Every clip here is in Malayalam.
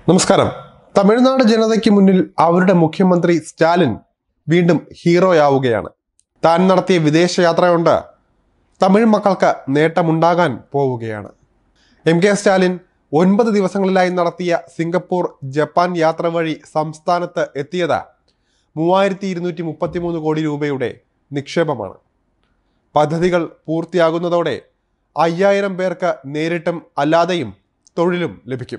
നമസ്കാരം തമിഴ്നാട് ജനതയ്ക്ക് മുന്നിൽ അവരുടെ മുഖ്യമന്ത്രി സ്റ്റാലിൻ വീണ്ടും ഹീറോയാവുകയാണ് താൻ നടത്തിയ വിദേശയാത്ര കൊണ്ട് തമിഴ് മക്കൾക്ക് നേട്ടമുണ്ടാകാൻ പോവുകയാണ് എം കെ സ്റ്റാലിൻ ഒൻപത് ദിവസങ്ങളിലായി നടത്തിയ സിംഗപ്പൂർ ജപ്പാൻ യാത്ര വഴി സംസ്ഥാനത്ത് എത്തിയത് മൂവായിരത്തി ഇരുന്നൂറ്റി മുപ്പത്തിമൂന്ന് കോടി രൂപയുടെ നിക്ഷേപമാണ് പദ്ധതികൾ പൂർത്തിയാകുന്നതോടെ അയ്യായിരം പേർക്ക് നേരിട്ടും അല്ലാതെയും തൊഴിലും ലഭിക്കും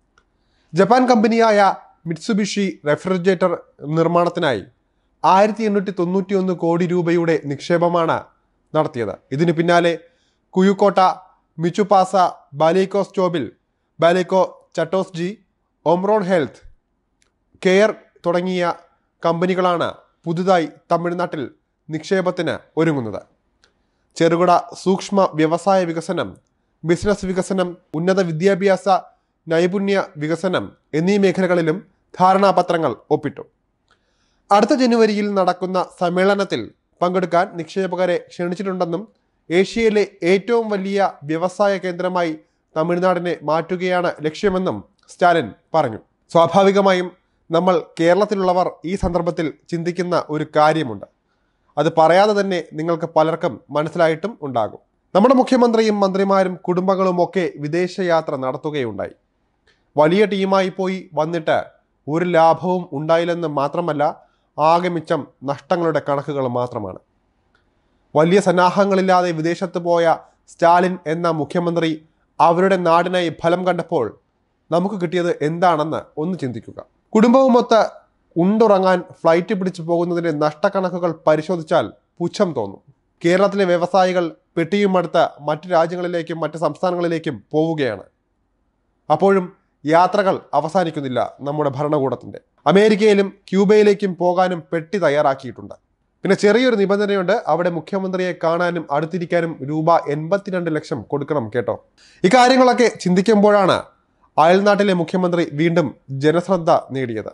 ജപ്പാൻ കമ്പനിയായ മിറ്റ്സുബിഷി റെഫ്രിജറേറ്റർ നിർമ്മാണത്തിനായി ആയിരത്തി എണ്ണൂറ്റി തൊണ്ണൂറ്റി ഒന്ന് കോടി രൂപയുടെ നിക്ഷേപമാണ് നടത്തിയത് ഇതിന് പിന്നാലെ കുയുക്കോട്ട മിച്ചുപാസ ബാലേക്കോ സ്റ്റോബിൽ ബാലേക്കോ ചട്ടോസ്ജി ഒമ്രോൺ ഹെൽത്ത് കെയർ തുടങ്ങിയ കമ്പനികളാണ് പുതുതായി തമിഴ്നാട്ടിൽ നിക്ഷേപത്തിന് ഒരുങ്ങുന്നത് ചെറുകിട സൂക്ഷ്മ വ്യവസായ വികസനം ബിസിനസ് വികസനം ഉന്നത വിദ്യാഭ്യാസ നൈപുണ്യ വികസനം എന്നീ മേഖലകളിലും ധാരണാപത്രങ്ങൾ ഒപ്പിട്ടു അടുത്ത ജനുവരിയിൽ നടക്കുന്ന സമ്മേളനത്തിൽ പങ്കെടുക്കാൻ നിക്ഷേപകരെ ക്ഷണിച്ചിട്ടുണ്ടെന്നും ഏഷ്യയിലെ ഏറ്റവും വലിയ വ്യവസായ കേന്ദ്രമായി തമിഴ്നാടിനെ മാറ്റുകയാണ് ലക്ഷ്യമെന്നും സ്റ്റാലിൻ പറഞ്ഞു സ്വാഭാവികമായും നമ്മൾ കേരളത്തിലുള്ളവർ ഈ സന്ദർഭത്തിൽ ചിന്തിക്കുന്ന ഒരു കാര്യമുണ്ട് അത് പറയാതെ തന്നെ നിങ്ങൾക്ക് പലർക്കും മനസ്സിലായിട്ടും ഉണ്ടാകും നമ്മുടെ മുഖ്യമന്ത്രിയും മന്ത്രിമാരും കുടുംബങ്ങളും ഒക്കെ വിദേശയാത്ര നടത്തുകയുണ്ടായി വലിയ ടീമായി പോയി വന്നിട്ട് ഒരു ലാഭവും ഉണ്ടായില്ലെന്ന് മാത്രമല്ല ആകെ മിച്ചം നഷ്ടങ്ങളുടെ കണക്കുകൾ മാത്രമാണ് വലിയ സന്നാഹങ്ങളില്ലാതെ വിദേശത്ത് പോയ സ്റ്റാലിൻ എന്ന മുഖ്യമന്ത്രി അവരുടെ നാടിനായി ഫലം കണ്ടപ്പോൾ നമുക്ക് കിട്ടിയത് എന്താണെന്ന് ഒന്ന് ചിന്തിക്കുക കുടുംബവുമൊത്ത് ഉണ്ടുറങ്ങാൻ ഫ്ലൈറ്റ് പിടിച്ചു പോകുന്നതിന്റെ നഷ്ടക്കണക്കുകൾ പരിശോധിച്ചാൽ പുച്ഛം തോന്നും കേരളത്തിലെ വ്യവസായികൾ പെട്ടിയുമടുത്ത് മറ്റു രാജ്യങ്ങളിലേക്കും മറ്റ് സംസ്ഥാനങ്ങളിലേക്കും പോവുകയാണ് അപ്പോഴും യാത്രകൾ അവസാനിക്കുന്നില്ല നമ്മുടെ ഭരണകൂടത്തിന്റെ അമേരിക്കയിലും ക്യൂബയിലേക്കും പോകാനും പെട്ടി തയ്യാറാക്കിയിട്ടുണ്ട് പിന്നെ ചെറിയൊരു നിബന്ധനയുണ്ട് അവിടെ മുഖ്യമന്ത്രിയെ കാണാനും അടുത്തിരിക്കാനും രൂപ എൺപത്തിരണ്ട് ലക്ഷം കൊടുക്കണം കേട്ടോ ഇക്കാര്യങ്ങളൊക്കെ ചിന്തിക്കുമ്പോഴാണ് അയൽനാട്ടിലെ മുഖ്യമന്ത്രി വീണ്ടും ജനശ്രദ്ധ നേടിയത്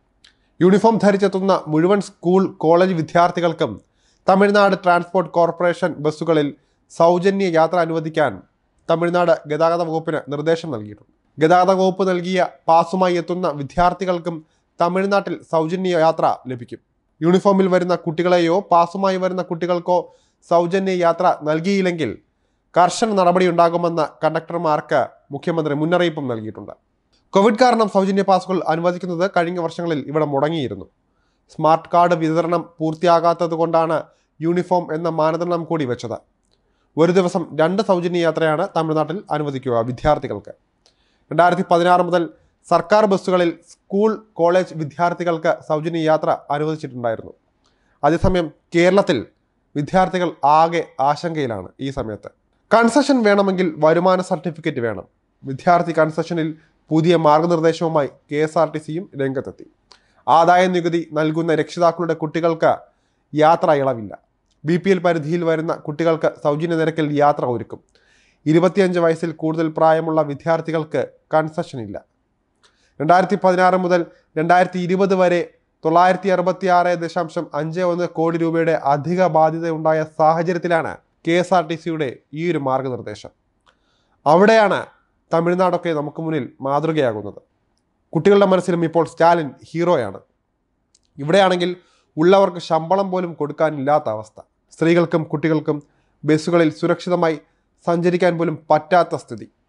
യൂണിഫോം ധരിച്ചെത്തുന്ന മുഴുവൻ സ്കൂൾ കോളേജ് വിദ്യാർത്ഥികൾക്കും തമിഴ്നാട് ട്രാൻസ്പോർട്ട് കോർപ്പറേഷൻ ബസ്സുകളിൽ സൗജന്യ യാത്ര അനുവദിക്കാൻ തമിഴ്നാട് ഗതാഗത വകുപ്പിന് നിർദ്ദേശം നൽകിയിട്ടുണ്ട് ഗതാഗത വകുപ്പ് നൽകിയ പാസുമായി എത്തുന്ന വിദ്യാർത്ഥികൾക്കും തമിഴ്നാട്ടിൽ സൗജന്യ യാത്ര ലഭിക്കും യൂണിഫോമിൽ വരുന്ന കുട്ടികളെയോ പാസുമായി വരുന്ന കുട്ടികൾക്കോ സൗജന്യ യാത്ര നൽകിയില്ലെങ്കിൽ കർശന നടപടി ഉണ്ടാകുമെന്ന് കണ്ടക്ടർമാർക്ക് മുഖ്യമന്ത്രി മുന്നറിയിപ്പും നൽകിയിട്ടുണ്ട് കോവിഡ് കാരണം സൗജന്യ പാസുകൾ അനുവദിക്കുന്നത് കഴിഞ്ഞ വർഷങ്ങളിൽ ഇവിടെ മുടങ്ങിയിരുന്നു സ്മാർട്ട് കാർഡ് വിതരണം പൂർത്തിയാകാത്തത് കൊണ്ടാണ് യൂണിഫോം എന്ന മാനദണ്ഡം കൂടി വെച്ചത് ഒരു ദിവസം രണ്ട് സൗജന്യ യാത്രയാണ് തമിഴ്നാട്ടിൽ അനുവദിക്കുക വിദ്യാർത്ഥികൾക്ക് രണ്ടായിരത്തി പതിനാറ് മുതൽ സർക്കാർ ബസ്സുകളിൽ സ്കൂൾ കോളേജ് വിദ്യാർത്ഥികൾക്ക് സൗജന്യ യാത്ര അനുവദിച്ചിട്ടുണ്ടായിരുന്നു അതേസമയം കേരളത്തിൽ വിദ്യാർത്ഥികൾ ആകെ ആശങ്കയിലാണ് ഈ സമയത്ത് കൺസെഷൻ വേണമെങ്കിൽ വരുമാന സർട്ടിഫിക്കറ്റ് വേണം വിദ്യാർത്ഥി കൺസെഷനിൽ പുതിയ മാർഗനിർദ്ദേശവുമായി കെ എസ് ആർ ടി സിയും രംഗത്തെത്തി ആദായ നികുതി നൽകുന്ന രക്ഷിതാക്കളുടെ കുട്ടികൾക്ക് യാത്ര ഇളവില്ല ബി പി എൽ പരിധിയിൽ വരുന്ന കുട്ടികൾക്ക് സൗജന്യ നിരക്കിൽ യാത്ര ഒരുക്കും ഇരുപത്തിയഞ്ച് വയസ്സിൽ കൂടുതൽ പ്രായമുള്ള വിദ്യാർത്ഥികൾക്ക് കൺസെഷൻ ഇല്ല രണ്ടായിരത്തി പതിനാറ് മുതൽ രണ്ടായിരത്തി ഇരുപത് വരെ തൊള്ളായിരത്തി അറുപത്തി ആറ് ദശാംശം അഞ്ച് ഒന്ന് കോടി രൂപയുടെ അധിക ബാധ്യതയുണ്ടായ സാഹചര്യത്തിലാണ് കെ എസ് ആർ ടി സിയുടെ ഈ ഒരു മാർഗനിർദ്ദേശം അവിടെയാണ് തമിഴ്നാടൊക്കെ നമുക്ക് മുന്നിൽ മാതൃകയാകുന്നത് കുട്ടികളുടെ മനസ്സിലും ഇപ്പോൾ സ്റ്റാലിൻ ഹീറോയാണ് ഇവിടെയാണെങ്കിൽ ഉള്ളവർക്ക് ശമ്പളം പോലും കൊടുക്കാനില്ലാത്ത അവസ്ഥ സ്ത്രീകൾക്കും കുട്ടികൾക്കും ബസ്സുകളിൽ സുരക്ഷിതമായി സഞ്ചരിക്കാൻ പോലും പറ്റാത്ത സ്ഥിതി